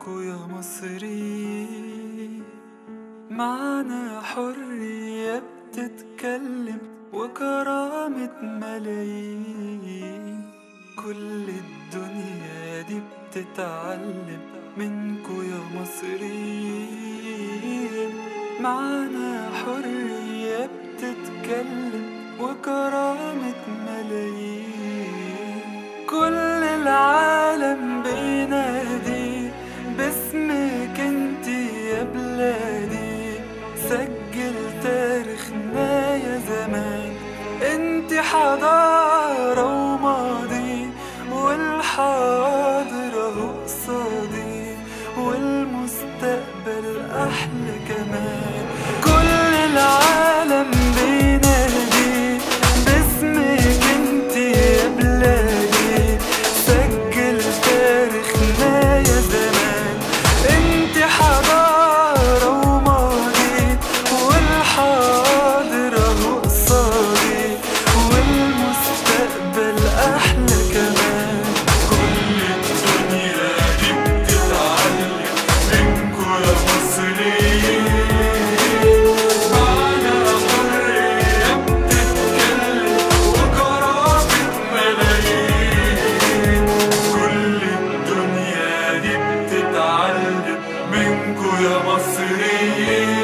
منكو يا مصري معنا حرية بتتكلم وكرامة ملايين كل الدنيا دي بتتعلم منكو يا مصريين معنا حرية بتتكلم وكرامة ملايين كل العالم بينادي باسمك انتي يا بلادي سجل تاريخنا يا زمان انتي حضارة وماضي والحاضر اهو قصادي والمستقبل احلى كمان كل العالم بينادي باسمك انتي يا بلادي سجل تاريخنا يا زمان انتي حضارة وماضي والحاضر اهو قصادي والمستقبل احلى كمان كل الدنيا دي بتتعلم منكو يا مصريين معنا حرية بتتكلم وكرامة ملايين كل الدنيا دي بتتعلم منكو يا مصريين